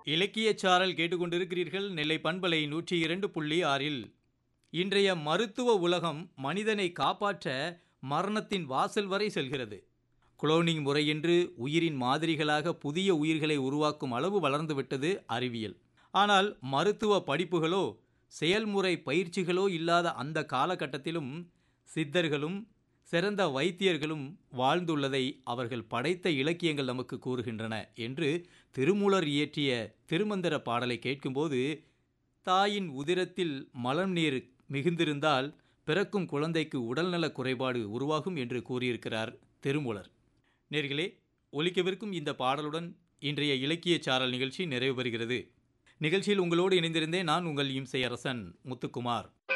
இலக்கியச் சாரல் கேட்டுக்கொண்டிருக்கிறீர்கள் நெல்லை பண்பலை நூற்றி இரண்டு புள்ளி ஆறில் இன்றைய மருத்துவ உலகம் மனிதனை காப்பாற்ற மரணத்தின் வாசல் வரை செல்கிறது குளோனிங் முறையென்று உயிரின் மாதிரிகளாக புதிய உயிர்களை உருவாக்கும் அளவு வளர்ந்துவிட்டது அறிவியல் ஆனால் மருத்துவ படிப்புகளோ செயல்முறை பயிற்சிகளோ இல்லாத அந்த காலகட்டத்திலும் சித்தர்களும் சிறந்த வைத்தியர்களும் வாழ்ந்துள்ளதை அவர்கள் படைத்த இலக்கியங்கள் நமக்கு கூறுகின்றன என்று திருமூலர் இயற்றிய திருமந்திர பாடலை கேட்கும்போது தாயின் உதிரத்தில் மலம் நீர் மிகுந்திருந்தால் பிறக்கும் குழந்தைக்கு உடல்நலக் குறைபாடு உருவாகும் என்று கூறியிருக்கிறார் திருமூலர் நேர்களே ஒலிக்கவிருக்கும் இந்த பாடலுடன் இன்றைய இலக்கிய சாரல் நிகழ்ச்சி நிறைவு பெறுகிறது நிகழ்ச்சியில் உங்களோடு இணைந்திருந்தேன் நான் உங்கள் இம்சை அரசன் முத்துக்குமார்